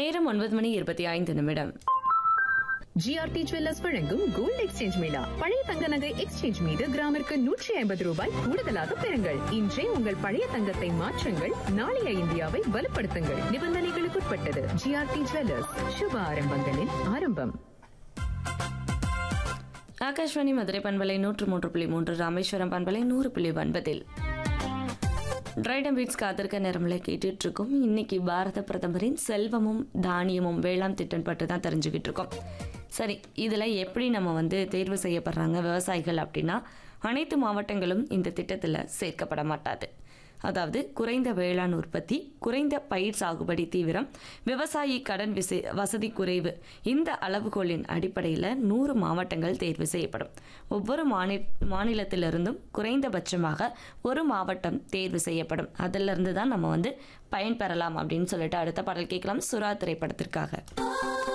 நேரம் ஒன்பது மணி இருபத்தி ஐந்து நிமிடம் ஜிஆர்டி ஜுவல்லர்ஸ் வழங்கும் கோல்ட் எக்ஸ்சேஞ்ச் மேளா பழைய தங்க நகை எக்ஸ்சேஞ்ச் மீது கிராமிற்கு நூற்றி ஐம்பது ரூபாய் கூடுதலாக பெறுங்கள் இன்றே உங்கள் பழைய தங்கத்தை மாற்றுங்கள் நாளைய இந்தியாவை வலுப்படுத்துங்கள் நிபந்தனைகளுக்குட்பட்டது ஜிஆர்டி ஜுவல்லர்ஸ் சுப ஆரம்பங்களின் ஆரம்பம் ஆகாஷ்வாணி மதுரை பண்பலை நூற்று மூன்று புள்ளி மூன்று ராமேஸ்வரம் பண்பலை நூறு புள்ளி ஒன்பதில் ட்ரைடம் பீட்ஸ் காத்திருக்க நேரமில் கேட்டுட்டு இருக்கோம் இன்னைக்கு பாரத பிரதமரின் செல்வமும் தானியமும் வேளாண் திட்டம் பற்றி தான் தெரிஞ்சுக்கிட்டு இருக்கோம் சரி இதில் எப்படி நம்ம வந்து தேர்வு செய்யப்படுறாங்க விவசாயிகள் அப்படின்னா அனைத்து மாவட்டங்களும் இந்த திட்டத்தில் சேர்க்கப்பட மாட்டாது அதாவது குறைந்த வேளாண் உற்பத்தி குறைந்த பயிர் சாகுபடி தீவிரம் விவசாயி கடன் விசை வசதி குறைவு இந்த அளவுகோலின் அடிப்படையில் நூறு மாவட்டங்கள் தேர்வு செய்யப்படும் ஒவ்வொரு மாநில மாநிலத்திலிருந்தும் குறைந்தபட்சமாக ஒரு மாவட்டம் தேர்வு செய்யப்படும் அதிலிருந்து தான் நம்ம வந்து பயன்பெறலாம் அப்படின்னு சொல்லிட்டு அடுத்த பாடல் கேட்கலாம் சுறா திரைப்படத்திற்காக